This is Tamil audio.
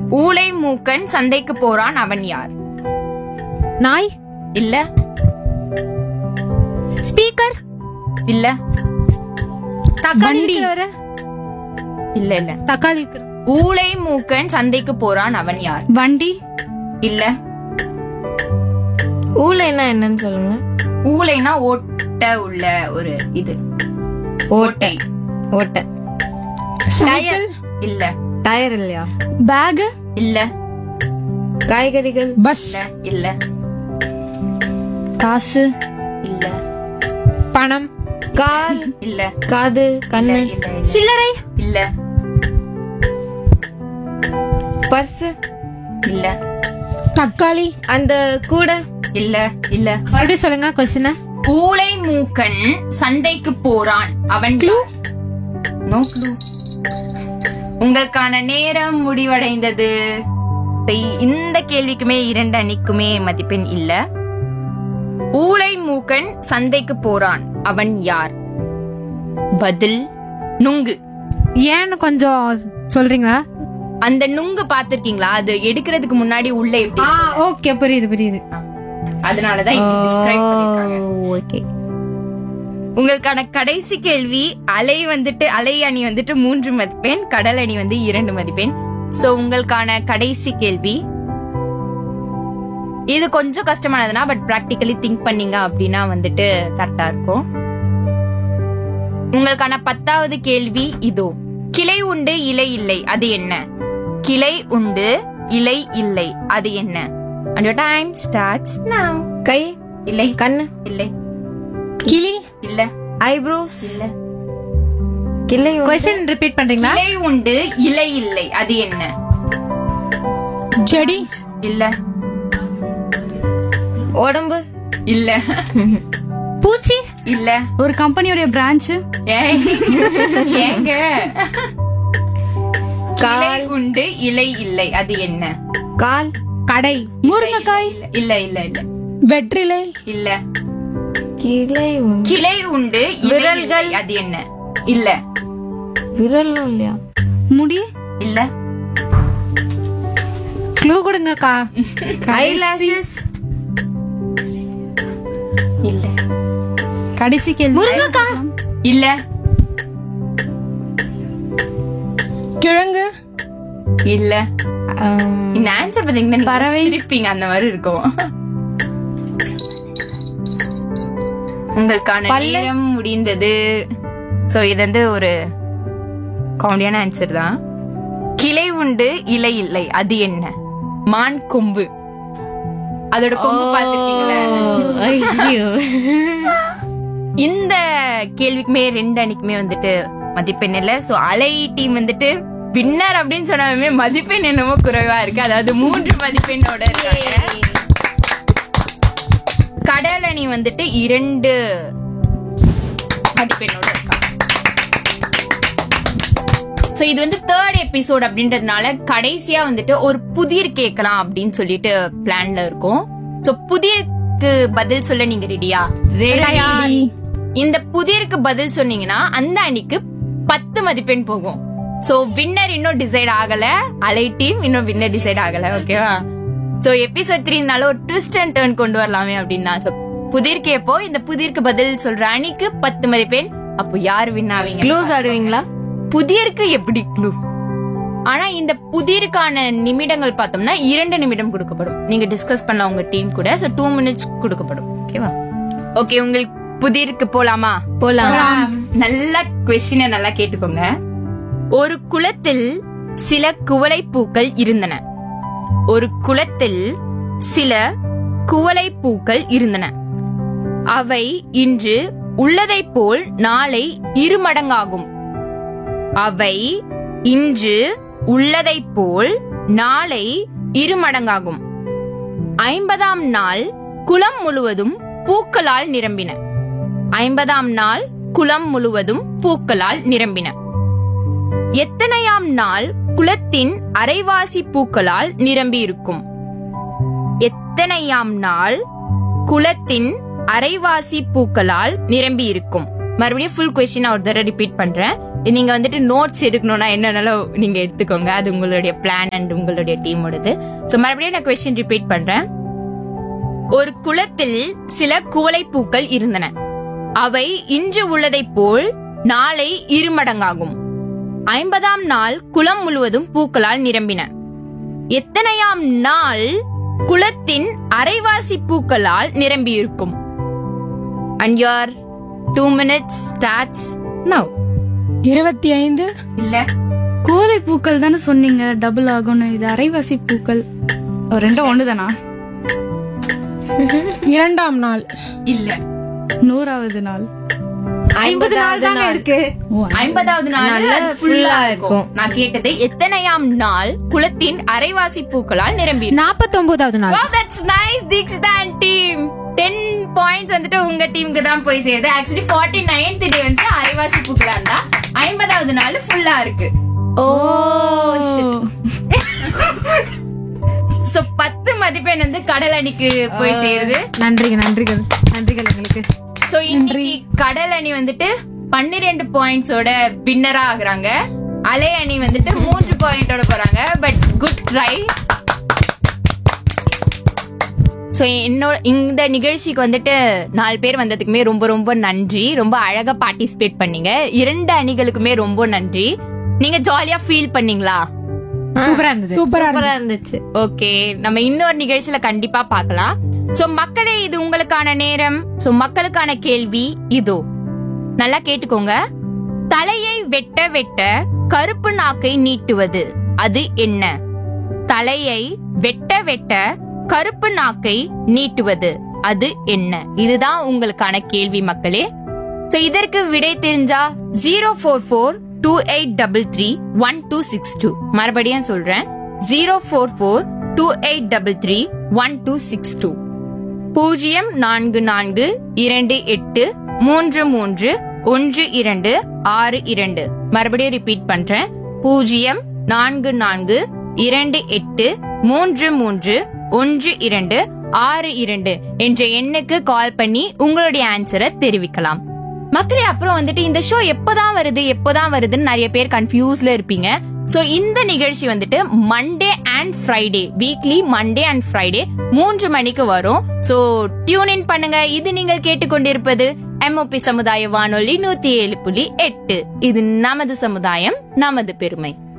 ஊளை மூக்கன் சந்தைக்கு போறான் அவன் யார் நாய் இல்ல ஸ்பீக்கர் இல்ல தக்காளி இருக்கிறவரு இல்ல இல்ல தக்காளி இருக்கிற ஊளை மூக்கன் சந்தைக்கு போறான் அவன் யார் வண்டி இல்ல ஊலைன்னா என்னன்னு சொல்லுங்க ஊளைனா ஓட்ட உள்ள ஒரு இது ஓட்டை ஓட்டை டயர் இல்ல டயர் இல்லையா பேக் இல்ல காய்கறிகள் பஸ் இல்ல இல்ல காசு இல்ல பணம் கால் இல்ல காது கண்ணு இல்ல சில்லறை இல்ல பர்ஸ் இல்ல தக்காளி அந்த கூடை இல்ல இல்ல மறுபடியும் சொல்லுங்க கொஸ்டின் ஊளை மூக்கன் சந்தைக்கு போறான் அவன் யார்? No clue. உங்களுக்கான நேரம் முடிவடைந்தது இப்ப இந்த கேள்விக்குமே இரண்டு அணிக்குமே மதிப்பெண் இல்ல ஊளை மூக்கன் சந்தைக்கு போறான் அவன் யார் பதில் நுங்கு ஏன்னு கொஞ்சம் சொல்றீங்களா அந்த நுங்கு பாத்திருக்கீங்களா அது எடுக்கிறதுக்கு முன்னாடி உள்ள எப்படி இருக்கும்? ஓகே புரியுது புரியுது அதனாலதான் இப்படி describe பண்ணிருக்காங்க ஓகே உங்களுக்கான கடைசி கேள்வி அலை வந்துட்டு அலை அணி வந்துட்டு மூன்று மதிப்பெண் கடல் அணி வந்து இரண்டு மதிப்பெண் சோ உங்களுக்கான கடைசி கேள்வி இது கொஞ்சம் கஷ்டமானதுனா பட் பிராக்டிகலி திங்க் பண்ணீங்க அப்படின்னா வந்துட்டு கரெக்டா இருக்கும் உங்களுக்கான பத்தாவது கேள்வி இதோ கிளை உண்டு இலை இல்லை அது என்ன கிளை உண்டு இலை இல்லை அது என்ன and your time starts now கை இல்லை கண்ணு இல்லை கிளி இல்ல ஐப்ரோஸ் இல்ல கிளை கொஸ்டின் ரிப்பீட் பண்றீங்களா இலை உண்டு இலை இல்லை அது என்ன செடி இல்ல உடம்பு இல்ல பூச்சி இல்ல ஒரு கம்பெனியோட பிரான்ச் ஏய், ஏங்க கிளை உண்டு இலை இல்லை அது என்ன கால் கடை முருங்கைக்காய் இல்ல இல்ல இல்ல வெற்றிலை இல்ல கிளை உண்டு. கிளை உண்டு இலை இல்லை அது என்ன இல்ல விரலும் இல்லையா முடி இல்ல க்ளூ கொடுங்கக்கா ஐலாஷஸ் இல்ல கடைசி கேள்வி முருங்கைக்காய். இல்ல கிழங்கு இல்ல இந்த ஆன்சர் பாத்தீங்கன்னா பறவை இருப்பீங்க அந்த மாதிரி இருக்கும் உங்களுக்கான நேரம் முடிந்தது சோ இது வந்து ஒரு காமெடியான ஆன்சர் தான் கிளை உண்டு இலை இல்லை அது என்ன மான் கொம்பு அதோட கொம்பு பாத்துருக்கீங்களா ஐயோ இந்த கேள்விக்குமே ரெண்டு அணிக்குமே வந்துட்டு மதிப்பெண் இல்ல சோ அலை டீம் வந்துட்டு வின்னர் அப்படின்னு சொன்னாலுமே மதிப்பெண் என்னமோ குறைவா இருக்கு அதாவது மூன்று மதிப்பெண்ணோட இருக்காங்க கடல் அணி வந்துட்டு இரண்டு மதிப்பெண்ணோட இருக்காங்க சோ இது வந்து தேர்ட் எபிசோட் அப்படின்றதுனால கடைசியா வந்துட்டு ஒரு புதிர் கேட்கலாம் அப்படின்னு சொல்லிட்டு பிளான்ல இருக்கும் சோ புதிருக்கு பதில் சொல்ல நீங்க ரெடியா இந்த புதிருக்கு பதில் சொன்னீங்கன்னா அந்த அணிக்கு பத்து மதிப்பெண் போகும் சோ வின்னர் இன்னும் டிசைட் ஆகல அலை டீம் இன்னும் வின்னர் டிசைட் ஆகல ஓகேவா சோ எபிசோட் த்ரீனால ஒரு ட்விஸ்ட் அண்ட் டர்ன் கொண்டு வரலாமே அப்படின்னா சோ புதிருக்கு எப்போ இந்த புதிருக்கு பதில் சொல்ற அணிக்கு பத்து மதிப்பெண் அப்போ யார் வின் ஆவீங்க க்ளூஸ் ஆடுவீங்களா புதிருக்கு எப்படி க்ளூ ஆனா இந்த புதிருக்கான நிமிடங்கள் பார்த்தோம்னா இரண்டு நிமிடம் கொடுக்கப்படும் நீங்க டிஸ்கஸ் பண்ண உங்க டீம் கூட சோ டூ மினிட்ஸ் கொடுக்கப்படும் ஓகேவா ஓகே உங்களுக்கு புதிருக்கு போலாமா போலாம் நல்ல கொஸ்டினை நல்லா கேட்டுக்கோங்க ஒரு குளத்தில் சில குவளை பூக்கள் இருந்தன ஒரு குளத்தில் சில குவளை பூக்கள் இருந்தன அவை இன்று உள்ளதைப் போல் நாளை இருமடங்காகும் அவை இன்று உள்ளதைப் போல் நாளை இருமடங்காகும் ஐம்பதாம் நாள் குளம் முழுவதும் பூக்களால் நிரம்பின ஐம்பதாம் நாள் குளம் முழுவதும் பூக்களால் நிரம்பின எத்தனையாம் நாள் குளத்தின் அரைவாசி பூக்களால் நிரம்பியிருக்கும் எத்தனையாம் நாள் குளத்தின் அரைவாசி பூக்களால் நிரம்பியிருக்கும் மறுபடியும் ஃபுல் கொஸ்டின் ஒரு தடவை ரிப்பீட் பண்றேன் நீங்க வந்துட்டு நோட்ஸ் எடுக்கணும்னா என்னன்னாலும் நீங்க எடுத்துக்கோங்க அது உங்களுடைய பிளான் அண்ட் உங்களுடைய டீமோடது சோ மறுபடியும் நான் கொஸ்டின் ரிப்பீட் பண்றேன் ஒரு குளத்தில் சில குவளை பூக்கள் இருந்தன அவை இன்று உள்ளதைப் போல் நாளை இருமடங்காகும் ஐம்பதாம் நாள் குளம் முழுவதும் பூக்களால் நிரம்பின எத்தனையாம் நாள் குளத்தின் அரைவாசி பூக்களால் நிரம்பியிருக்கும் and your two minutes starts now இருபத்தி ஐந்து இல்ல கோதை பூக்கள் தானே சொன்னீங்க டபுள் ஆகும்னு இது அரைவாசி பூக்கள் ஓ, ரெண்டும் ஒண்ணுதானா இரண்டாம் நாள் இல்ல நூறாவது நாள் ஐம்பது நாள் தாங்க இருக்கு ஐம்பதாவது நாள் நல்லா அது full full-ஆ ஆ இருக்கும் இருக்கும். நான் கேட்டது எத்தனையாம் நாள் குளத்தின் அரைவாசி பூக்களால் நிரம்பி நாற்பத்தி ஒன்பதாவது நாள் Wow, that's nice, Dikshita and team. 10 points வந்துட்டு உங்க டீமுக்கு தான் போய் சேருது ஆக்சுவலி 49th நைன்த் டே வந்து அரைவாசி பூக்களா இருந்தா ஐம்பதாவது நாள் ஃபுல்லா இருக்கு ஓ சோ பத்து மதிப்பெண் வந்து கடல் அணிக்கு போய் சேருது நன்றிகள் நன்றிகள் நன்றிகள் எங்களுக்கு சோ இன்னைக்கு கடல் அணி வந்துட்டு பன்னிரெண்டு பாயிண்ட்ஸோட வின்னரா ஆகுறாங்க அலை அணி வந்துட்டு மூன்று பாயிண்டோட போறாங்க பட் குட் ட்ரை சோ என்னோட இந்த நிகழ்ச்சிக்கு வந்துட்டு நாலு பேர் வந்ததுக்குமே ரொம்ப ரொம்ப நன்றி ரொம்ப அழகா பார்ட்டிசிபேட் பண்ணீங்க இரண்டு அணிகளுக்குமே ரொம்ப நன்றி நீங்க ஜாலியா ஃபீல் பண்ணீங்களா சூப்பரா இருந்தது சூப்பரா சூப்பரா இருந்துச்சு ஓகே நம்ம இன்னொரு நிகழ்ச்சியில கண்டிப்பா பார்க்கலாம் சோ மக்களே இது உங்களுக்கான நேரம் சோ மக்களுக்கான கேள்வி இதோ நல்லா கேட்டுக்கோங்க தலையை வெட்ட வெட்ட கருப்பு நாக்கை நீட்டுவது அது என்ன தலையை வெட்ட வெட்ட கருப்பு நாக்கை நீட்டுவது அது என்ன இதுதான் உங்களுக்கான கேள்வி மக்களே சோ இதற்கு விடை தெரிஞ்சா zero four four two eight double three one two six two மறுபடியும் சொல்றேன் zero four four two eight double three one two six two பூஜ்ஜியம் நான்கு நான்கு இரண்டு எட்டு மூன்று மூன்று ஒன்று இரண்டு ஆறு இரண்டு மறுபடியும் ரிப்பீட் பண்றேன் பூஜ்ஜியம் நான்கு நான்கு இரண்டு எட்டு மூன்று மூன்று ஒன்று இரண்டு ஆறு இரண்டு என்ற எண்ணுக்கு கால் பண்ணி உங்களுடைய ஆன்சரை தெரிவிக்கலாம் மக்களே அப்புறம் வந்துட்டு இந்த ஷோ எப்போதான் வருது எப்போதான் வருதுன்னு நிறைய பேர் கன்ஃபியூஸ்ல இருப்பீங்க சோ இந்த நிகழ்ச்சி வந்துட்டு Monday and Friday weekly Monday and Friday மூன்று மணிக்கு வரும் சோ டியூன் இன் பண்ணுங்க இது நீங்கள் கேட்டுக்கொண்டிருப்பது எம்ஓபி சமுதாய வானொலி நூத்தி ஏழு புள்ளி எட்டு இது நமது சமுதாயம் நமது பெருமை